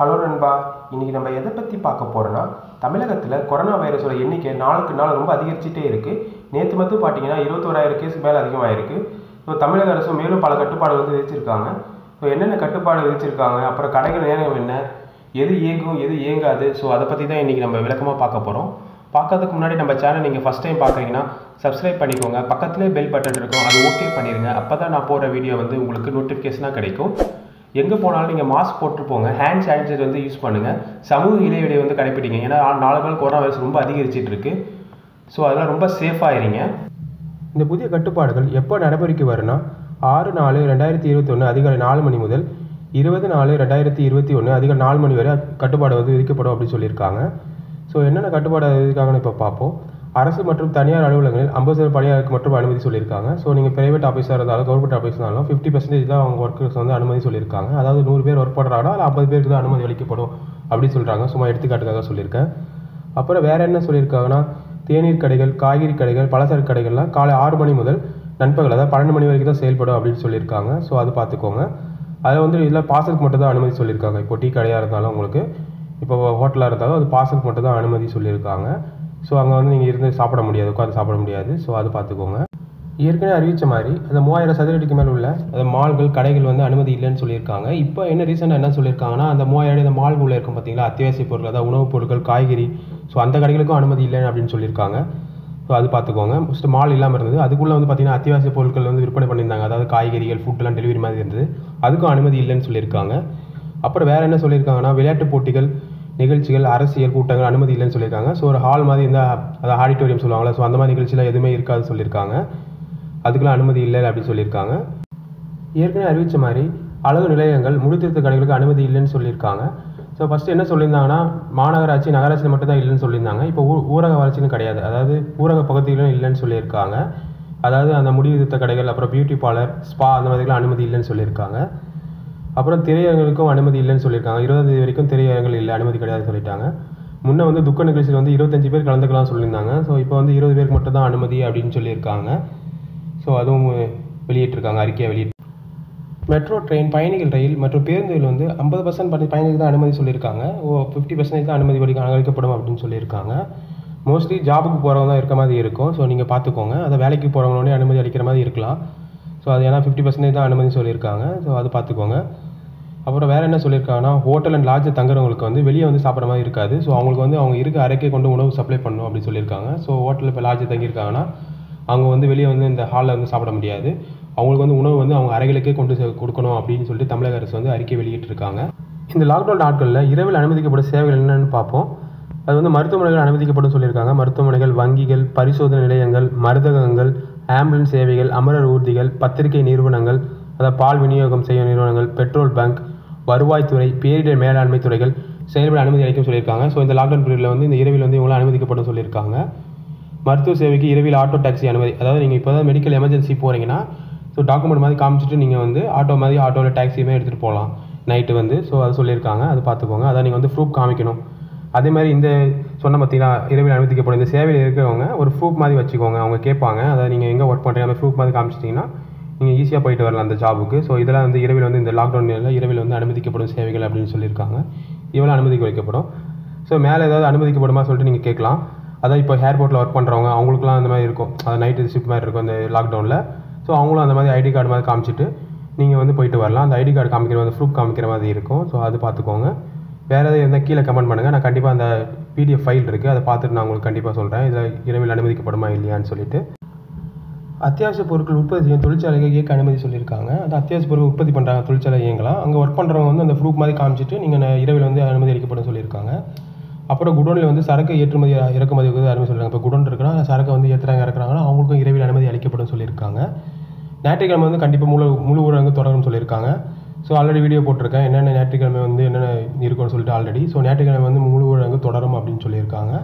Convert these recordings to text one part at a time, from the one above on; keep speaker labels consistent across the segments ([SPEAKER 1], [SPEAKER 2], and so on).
[SPEAKER 1] hello நண்பா இன்னைக்கு நம்ம எதை பற்றி பார்க்க போகிறோன்னா தமிழகத்தில் கொரோனா வைரஸோட எண்ணிக்கை நாளுக்கு நாள் ரொம்ப அதிகரிச்சுட்டே இருக்குது நேற்று மட்டும் பார்த்தீங்கன்னா இருபத்தோராயிரம் கேஸ் மேலே அதிகமாயிருக்கு ஸோ தமிழக அரசு மேலும் பல கட்டுப்பாடு வந்து விதிச்சிருக்காங்க ஸோ என்னென்ன கட்டுப்பாடு விதிச்சிருக்காங்க அப்புறம் கடைகள் நேரம் என்ன எது இயங்கும் எது இயங்காது ஸோ அதை பற்றி தான் இன்றைக்கி நம்ம விளக்கமாக பார்க்க போகிறோம் பார்க்கறதுக்கு முன்னாடி நம்ம சேனல் நீங்கள் ஃபஸ்ட் டைம் பார்க்குறீங்கன்னா சப்ஸ்கிரைப் பண்ணிக்கோங்க பக்கத்துலேயே பெல் பட்டன் இருக்கும் அது ஓகே பண்ணிடுங்க அப்போ தான் நான் போடுற வீடியோ வந்து உங்களுக்கு நோட்டிஃபிகேஷனாக கிடைக்கும் எங்கே போனாலும் நீங்கள் மாஸ்க் போட்டு போங்க ஹேண்ட் சானிடைசர் வந்து யூஸ் பண்ணுங்கள் சமூக இடைவெளியை வந்து கடைப்பிடிங்க ஏன்னா நாலு நாள் கொரோனா வைரஸ் ரொம்ப அதிகரிச்சிட்டு இருக்கு ஸோ அதெல்லாம் ரொம்ப சேஃபாக இருங்க இந்த புதிய கட்டுப்பாடுகள் எப்போ நடைமுறைக்கு வரும்னா ஆறு நாலு ரெண்டாயிரத்தி இருபத்தொன்று அதிகாலை நாலு மணி முதல் இருபது நாலு ரெண்டாயிரத்தி இருபத்தி ஒன்று அதிகாலை நாலு மணி வரை கட்டுப்பாடு வந்து விதிக்கப்படும் அப்படின்னு சொல்லியிருக்காங்க ஸோ என்னென்ன கட்டுப்பாடு விதிக்காங்கன்னு இப்போ பார்ப்போம் அரசு மற்றும் தனியார் அலுவலகங்களில் ஐம்பது சதவீத பணியாளருக்கு மட்டும் அனுமதி சொல்லியிருக்காங்க ஸோ நீங்கள் பிரைவேட் ஆஃபீஸாக இருந்தாலும் கவர்மெண்ட் ஆஃபீஸ் இருந்தாலும் ஃபிஃப்டி பர்சன்டேஜ் தான் அவங்க ஒர்க்கர்ஸ் வந்து அனுமதி சொல்லியிருக்காங்க அதாவது நூறு பேர் ஒர்க் பண்ணுறாங்கன்னா அதில் ஐம்பது பேருக்கு தான் அனுமதி அளிக்கப்படும் அப்படின்னு சொல்கிறாங்க சும்மா எடுத்துக்காட்டுக்காக சொல்லியிருக்கேன் அப்புறம் வேற என்ன சொல்லியிருக்காங்கன்னா தேநீர் கடைகள் காய்கறி கடைகள் பலசரக்கு கடைகள்லாம் காலை ஆறு மணி முதல் நண்பகல் அதாவது பன்னெண்டு மணி வரைக்கும் தான் செயல்படும் அப்படின்னு சொல்லியிருக்காங்க ஸோ அது பார்த்துக்கோங்க அதில் வந்து இதில் பார்சலுக்கு மட்டும் தான் அனுமதி சொல்லியிருக்காங்க இப்போ டீ கடையாக இருந்தாலும் உங்களுக்கு இப்போ ஹோட்டலாக இருந்தாலும் அது பார்சலுக்கு மட்டும் தான் அனுமதி சொல்லியிருக்காங்க ஸோ அங்கே வந்து நீங்கள் இருந்து சாப்பிட முடியாது உட்காந்து சாப்பிட முடியாது ஸோ அது பார்த்துக்கோங்க ஏற்கனவே அறிவித்த மாதிரி அந்த மூவாயிரம் சதுரடிக்கு மேலே உள்ள அந்த மால்கள் கடைகள் வந்து அனுமதி இல்லைன்னு சொல்லியிருக்காங்க இப்போ என்ன ரீசெண்டாக என்ன சொல்லியிருக்காங்கன்னா அந்த மூவாயிரம் இந்த மால்குள்ளே இருக்கும் பார்த்தீங்களா அத்தியாவசிய பொருள் அதாவது உணவுப் பொருட்கள் காய்கறி ஸோ அந்த கடைகளுக்கும் அனுமதி இல்லைன்னு அப்படின்னு சொல்லியிருக்காங்க ஸோ அது பார்த்துக்கோங்க ஃபஸ்ட்டு மால் இல்லாமல் இருந்தது அதுக்குள்ளே வந்து பார்த்தீங்கன்னா அத்தியாவசிய பொருட்கள் வந்து விற்பனை பண்ணியிருந்தாங்க அதாவது காய்கறிகள் ஃபுட்டெல்லாம் டெலிவரி மாதிரி இருந்தது அதுக்கும் அனுமதி இல்லைன்னு சொல்லியிருக்காங்க அப்புறம் வேறு என்ன சொல்லியிருக்காங்கன்னா விளையாட்டுப் போட்டிகள் நிகழ்ச்சிகள் அரசியல் கூட்டங்கள் அனுமதி இல்லைன்னு சொல்லியிருக்காங்க ஸோ ஒரு ஹால் மாதிரி இருந்தால் அதாவது ஆடிட்டோரியம் சொல்லுவாங்களே ஸோ அந்த மாதிரி நிகழ்ச்சியில் எதுவுமே இருக்காது சொல்லியிருக்காங்க அதுக்கெல்லாம் அனுமதி இல்லை அப்படின்னு சொல்லியிருக்காங்க ஏற்கனவே அறிவித்த மாதிரி அழகு நிலையங்கள் முடித்திருத்த கடைகளுக்கு அனுமதி இல்லைன்னு சொல்லியிருக்காங்க ஸோ ஃபஸ்ட்டு என்ன சொல்லியிருந்தாங்கன்னா மாநகராட்சி நகராட்சியில் மட்டும் தான் இல்லைன்னு சொல்லியிருந்தாங்க இப்போ ஊ ஊரக வளர்ச்சின்னு கிடையாது அதாவது ஊரக பகுதியிலும் இல்லைன்னு சொல்லியிருக்காங்க அதாவது அந்த முடிவுத்த கடைகள் அப்புறம் பியூட்டி பார்லர் ஸ்பா அந்த மாதிரிலாம் அனுமதி இல்லைன்னு சொல்லியிருக்காங்க அப்புறம் திரையரங்குகளுக்கும் அனுமதி இல்லைன்னு சொல்லியிருக்காங்க இருபதாம் தேதி வரைக்கும் திரையரங்குகள் இல்லை அனுமதி கிடையாது சொல்லிட்டாங்க முன்ன வந்து துக்க நிகழ்ச்சியில் வந்து இருபத்தஞ்சு பேர் கலந்துக்கலாம் சொல்லியிருந்தாங்க ஸோ இப்போ வந்து இருபது பேருக்கு மட்டும் தான் அனுமதி அப்படின்னு சொல்லியிருக்காங்க ஸோ அதுவும் வெளியிட்டிருக்காங்க அறிக்கையை வெளியிட்டு மெட்ரோ ட்ரெயின் பயணிகள் ரயில் மற்றும் பேருந்துகள் வந்து ஐம்பது பர்சன்ட் பயணிகள் தான் அனுமதி சொல்லியிருக்காங்க ஓ ஃபிஃப்டி பர்சன்டேஜ் தான் அனுமதி வரைக்கும் அளிக்கப்படும் அப்படின்னு சொல்லியிருக்காங்க மோஸ்ட்லி ஜாபுக்கு போகிறவங்க தான் இருக்க மாதிரி இருக்கும் ஸோ நீங்கள் பார்த்துக்கோங்க அதை வேலைக்கு போகிறவங்களோடய அனுமதி அளிக்கிற மாதிரி இருக்கலாம் ஸோ அது ஏன்னா ஃபிஃப்டி பர்சன்டேஜ் தான் அனுமதி சொல்லியிருக்காங்க ஸோ அது பார்த்துக்கோங்க அப்புறம் வேறு என்ன சொல்லியிருக்காங்கன்னா ஹோட்டல் அண்ட் லாட்ஜ் தங்குறவங்களுக்கு வந்து வெளியே வந்து சாப்பிட்ற மாதிரி இருக்காது ஸோ அவங்களுக்கு வந்து அவங்க இருக்க அறைக்கே கொண்டு உணவு சப்ளை பண்ணணும் அப்படின்னு சொல்லியிருக்காங்க ஸோ ஹோட்டலில் இப்போ லாட்ஜ் தங்கியிருக்காங்கன்னா அவங்க வந்து வெளியே வந்து இந்த ஹாலில் வந்து சாப்பிட முடியாது அவங்களுக்கு வந்து உணவு வந்து அவங்க அறைகளுக்கே கொண்டு செ- கொடுக்கணும் அப்படின்னு சொல்லிட்டு தமிழக அரசு வந்து அறிக்கை வெளியிட்டிருக்காங்க இந்த லாக்டவுன் நாட்களில் இரவில் அனுமதிக்கப்படும் சேவைகள் என்னென்னு பார்ப்போம் அது வந்து மருத்துவமனைகள் அனுமதிக்கப்படும் சொல்லியிருக்காங்க மருத்துவமனைகள் வங்கிகள் பரிசோதனை நிலையங்கள் மருந்தகங்கள் ஆம்புலன்ஸ் சேவைகள் அமரர் ஊர்திகள் பத்திரிகை நிறுவனங்கள் அதாவது பால் விநியோகம் செய்யும் நிறுவனங்கள் பெட்ரோல் பங்க் வருவாய்த்துறை பேரிடர் மேலாண்மை துறைகள் செயல்பட அனுமதி அளிக்கும் சொல்லியிருக்காங்க ஸோ இந்த லாக்டவுன் பீரியடில் வந்து இந்த இரவில் வந்து இவங்களாம் அனுமதிக்கப்படும் சொல்லியிருக்காங்க மருத்துவ சேவைக்கு இரவில் ஆட்டோ டாக்ஸி அனுமதி அதாவது நீங்கள் இப்போ தான் மெடிக்கல் எமர்ஜென்சி போகிறீங்கன்னா ஸோ டாக்குமெண்ட் மாதிரி காமிச்சிட்டு நீங்கள் வந்து ஆட்டோ மாதிரி ஆட்டோவில் டாக்ஸியுமே எடுத்துகிட்டு போகலாம் நைட்டு வந்து ஸோ அது சொல்லியிருக்காங்க அது பார்த்துக்கோங்க அதான் நீங்கள் வந்து ப்ரூஃப் காமிக்கணும் அதே மாதிரி இந்த சொன்ன பார்த்தீங்களா இரவில் அனுமதிக்கப்படும் இந்த சேவையில் இருக்கிறவங்க ஒரு ப்ரூஃப் மாதிரி வச்சுக்கோங்க அவங்க கேட்பாங்க அதாவது நீங்கள் எங்கே ஒர்க் பண்ணுறீங்க அந்த ப்ரூஃப் மாதிரி காமிச்சிட்டிங்கன்னா நீங்கள் ஈஸியாக போயிட்டு வரலாம் அந்த ஜாபுக்கு ஸோ இதெல்லாம் வந்து இரவில் வந்து இந்த லாக்டவுன் இரவில் வந்து அனுமதிக்கப்படும் சேவைகள் அப்படின்னு சொல்லியிருக்காங்க இவெல்லாம் அனுமதிக்க வைக்கப்படும் ஸோ மேலே ஏதாவது அனுமதிக்கப்படுமா சொல்லிட்டு நீங்கள் கேட்கலாம் அதான் இப்போ ஏர்போர்ட்டில் ஒர்க் பண்ணுறவங்க அவங்களுக்குலாம் அந்த மாதிரி இருக்கும் அது நைட்டு ஷிஃப்ட் மாதிரி இருக்கும் அந்த லாக்டவுனில் ஸோ அவங்களும் அந்த மாதிரி ஐடி கார்டு மாதிரி காமிச்சிட்டு நீங்கள் வந்து போயிட்டு வரலாம் அந்த ஐடி கார்டு காமிக்கிற மாதிரி ப்ரூஃப் காமிக்கிற மாதிரி இருக்கும் ஸோ அது பார்த்துக்கோங்க வேறு எதாவது இருந்தால் கீழே கமெண்ட் பண்ணுங்கள் நான் கண்டிப்பாக அந்த பிடிஎஃப் ஃபைல் இருக்குது அதை பார்த்துட்டு நான் உங்களுக்கு கண்டிப்பாக சொல்கிறேன் இதில் இரவில் அனுமதிக்கப்படுமா இல்லையான்னு சொல்லிட்டு அத்தியாவசிய பொருட்கள் உற்பத்தி செய்யும் தொழிற்சாலைகள் இயக்க அனுமதி சொல்லியிருக்காங்க அந்த அத்தியாவசிய பொருட்கள் உற்பத்தி பண்ணுறாங்க தொழிற்சாலை இயங்கலாம் அங்கே ஒர்க் பண்ணுறவங்க வந்து அந்த ப்ரூஃப் மாதிரி காமிச்சிட்டு நீங்கள் இரவில் வந்து அனுமதி அளிக்கப்படும் சொல்லியிருக்காங்க அப்புறம் குடோனில் வந்து சரக்கு ஏற்றுமதி இறக்குமதி வந்து அனுமதி சொல்கிறாங்க இப்போ குடோன் இருக்குன்னா சரக்கு வந்து ஏற்றுறாங்க இறக்குறாங்கன்னா அவங்களுக்கும் இரவில் அனுமதி அளிக்கப்படும் சொல்லியிருக்காங்க ஞாயிற்றுக்கிழமை வந்து கண்டிப்பாக முழு முழு ஊரடங்கு தொடரும்னு சொல்லியிருக்காங்க ஸோ ஆல்ரெடி வீடியோ போட்டிருக்கேன் என்னென்ன ஞாயிற்றுக்கிழமை வந்து என்னென்ன இருக்கும்னு சொல்லிட்டு ஆல்ரெடி ஸோ ஞாயிற்றுக்கிழமை வந்து முழு ஊரடங்கு தொடரும் அப்படின்னு சொல்லியிருக்காங்க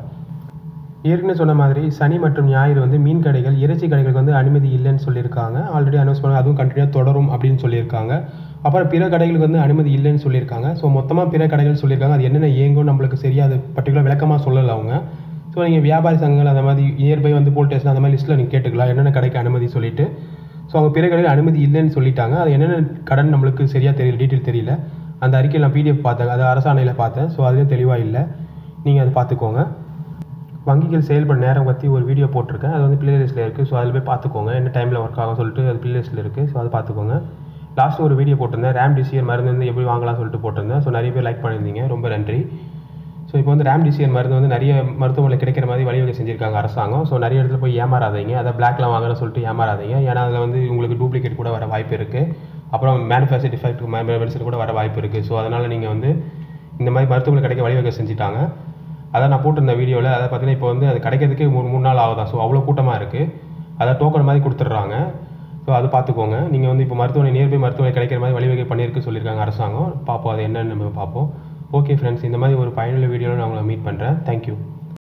[SPEAKER 1] ஏற்கனவே சொன்ன மாதிரி சனி மற்றும் ஞாயிறு வந்து மீன் கடைகள் இறைச்சி கடைகளுக்கு வந்து அனுமதி இல்லைன்னு சொல்லியிருக்காங்க ஆல்ரெடி அனௌன்ஸ் பண்ண அதுவும் கண்டினியூ தொடரும் அப்படின்னு சொல்லியிருக்காங்க அப்புறம் பிற கடைகளுக்கு வந்து அனுமதி இல்லைன்னு சொல்லியிருக்காங்க ஸோ மொத்தமாக பிற கடைகள் சொல்லியிருக்காங்க அது என்னென்ன இயங்கும் நம்மளுக்கு சரியா அது பர்டிகுலர் விளக்கமாக சொல்லலை அவங்க ஸோ நீங்கள் வியாபாரி சங்கங்கள் அந்த மாதிரி நியர்பை வந்து போல் ஸ்டேஷன் அந்த மாதிரி லிஸ்ட்டில் நீங்கள் கேட்டுக்கலாம் என்னென்ன கடைக்கு அனுமதி சொல்லிட்டு ஸோ அவங்க பிற கடையில் அனுமதி இல்லைன்னு சொல்லிட்டாங்க அது என்னென்ன கடன் நம்மளுக்கு சரியாக தெரியல டீட்டெயில் தெரியல அந்த அறிக்கையில் நான் பிடிஎஃப் பார்த்தேன் அது அரசாணையில் பார்த்தேன் ஸோ அதுலேயும் தெளிவாக இல்லை நீங்கள் அதை பார்த்துக்கோங்க வங்கிகள் செயல்பட நேரம் பற்றி ஒரு வீடியோ போட்டிருக்கேன் அது வந்து பிளேலிஸ்ட்டில் இருக்குது ஸோ அதில் போய் பார்த்துக்கோங்க என்ன டைமில் ஒர்க் ஆகும் சொல்லிட்டு அது பிளேலிஸ்ட்டில் இருக்குது ஸோ அதை பார்த்துக்கோங்க லாஸ்ட் ஒரு வீடியோ போட்டிருந்தேன் ரேம் டிசிஆர் மருந்து வந்து எப்படி வாங்கலாம் சொல்லிட்டு போட்டிருந்தேன் ஸோ நிறைய பேர் லைக் பண்ணியிருந்தீங்க ரொம்ப நன்றி ஸோ இப்போ வந்து ரேம் டிசிஆர் மருந்து வந்து நிறைய மருத்துவமனை கிடைக்கிற மாதிரி வழிவகை செஞ்சுருக்காங்க அரசாங்கம் ஸோ நிறைய இடத்துல போய் ஏமாறாதீங்க அதை பிளாக்லாம் வாங்கணும்னு சொல்லிட்டு ஏமாறாதீங்க ஏன்னா அதில் வந்து உங்களுக்கு டூப்ளிகேட் கூட வர வாய்ப்பு இருக்குது அப்புறம் மேனுஃபேக்சர் டிஃபெக்ட் மெடிசன் கூட வர வாய்ப்பு இருக்குது ஸோ அதனால் நீங்கள் வந்து இந்த மாதிரி மருத்துவமனை கிடைக்க வழிவகை செஞ்சுட்டாங்க அதான் நான் போட்டிருந்த வீடியோவில் அதை பார்த்தீங்கன்னா இப்போ வந்து அது கிடைக்கிறதுக்கு மூணு மூணு நாள் ஆகுதான் ஸோ அவ்வளோ கூட்டமாக இருக்குது அதை டோக்கன் மாதிரி கொடுத்துட்றாங்க ஸோ அது பார்த்துக்கோங்க நீங்கள் வந்து இப்போ மருத்துவமனை நியர்பை மருத்துவமனை கிடைக்கிற மாதிரி வழிவகை பண்ணியிருக்கு சொல்லியிருக்காங்க அரசாங்கம் பார்ப்போம் அது என்னன்னு நம்ம பார்ப்போம் ஓகே ஃப்ரெண்ட்ஸ் இந்த மாதிரி ஒரு பயனுள்ள வீடியோவில் நான் உங்களை மீட் பண்ணுறேன் தேங்க்யூ